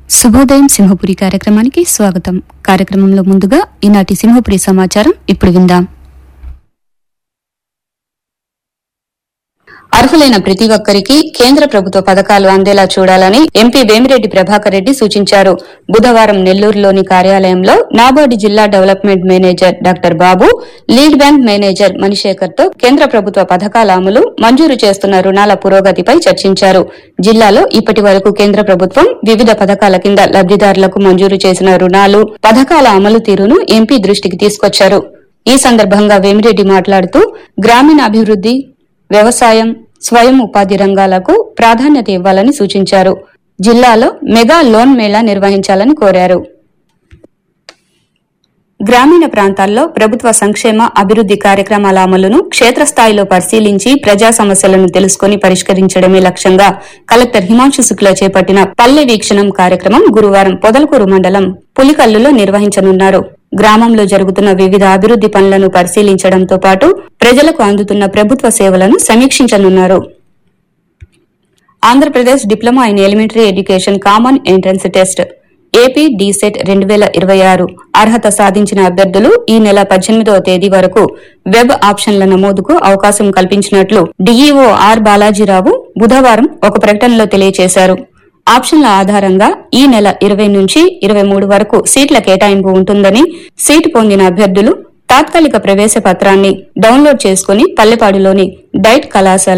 శుభోదయం సింహపురి కార్యక్రమానికి స్వాగతం కార్యక్రమంలో ముందుగా ఈనాటి సింహపురి సమాచారం ఇప్పుడు విందాం అర్హులైన ప్రతి ఒక్కరికి కేంద్ర ప్రభుత్వ పథకాలు అందేలా చూడాలని ఎంపీ వేమిరెడ్డి ప్రభాకర్ రెడ్డి సూచించారు బుధవారం నెల్లూరులోని కార్యాలయంలో నాబార్డు జిల్లా development manager doctor Babu lead bank manager Manishekar తో కేంద్ర ప్రభుత్వ పథకాల అమలు మంజూరు చేస్తున్న రుణాల పురోగతిపై చర్చించారు జిల్లాలో ఇప్పటి వరకు కేంద్ర ప్రభుత్వం వివిధ పథకాల కింద లబ్దిదారులకు మంజూరు చేసిన రుణాలు పథకాల అమలు తీరును ఎంపీ దృష్టికి తీసుకొచ్చారు ఈ సందర్భంగా వేమిరెడ్డి మాట్లాడుతూ గ్రామీణాభివృద్ది వ్యవసాయం స్వయం ఉపాధి రంగాలకు ప్రాధాన్యత ఇవ్వాలని సూచించారు జిల్లాలో మెగా లోన్ మేళా నిర్వహించాలని కోరారు గ్రామీణ ప్రాంతాల్లో ప్రభుత్వ సంక్షేమ అభివృద్ది కార్యక్రమాల అమలును క్షేత్రస్థాయిలో పరిశీలించి ప్రజా సమస్యలను తెలుసుకుని పరిష్కరించడమే లక్ష్యంగా కలెక్టర్ హిమాంశు శుక్ల చేపట్టిన పల్లె వీక్షణం కార్యక్రమం గురువారం పొదలకూరు మండలం పులికల్లులో నిర్వహించనున్నారు గ్రామంలో జరుగుతున్న వివిధ అభివృద్ది పనులను పరిశీలించడంతో పాటు ప్రజలకు అందుతున్న ప్రభుత్వ సేవలను సమీక్షించనున్నారు Andhra Pradesh diploma in elementary education common entrance test AP DCET రెండు వేల ఇరవై ఆరు అర్హత సాధించిన అభ్యర్థులు ఈ నెల పద్దెనిమిదవ తేదీ వరకు వెబ్ ఆప్షన్ల నమోదుకు అవకాశం కల్పించినట్లు డీఈఓ ఆర్ బాలాజీరావు బుధవారం ఒక ప్రకటనలో తెలియజేశారు ఆప్షన్ల ఆధారంగా ఈ నెల ఇరవై నుంచి ఇరవై మూడు వరకు సీట్ల కేటాయింపు ఉంటుందని సీటు పొందిన అభ్యర్థులు తాత్కాలిక ప్రవేశ పత్రాన్ని డౌన్లోడ్ చేసుకుని పల్లెపాడులోని డైట్ కళాశాల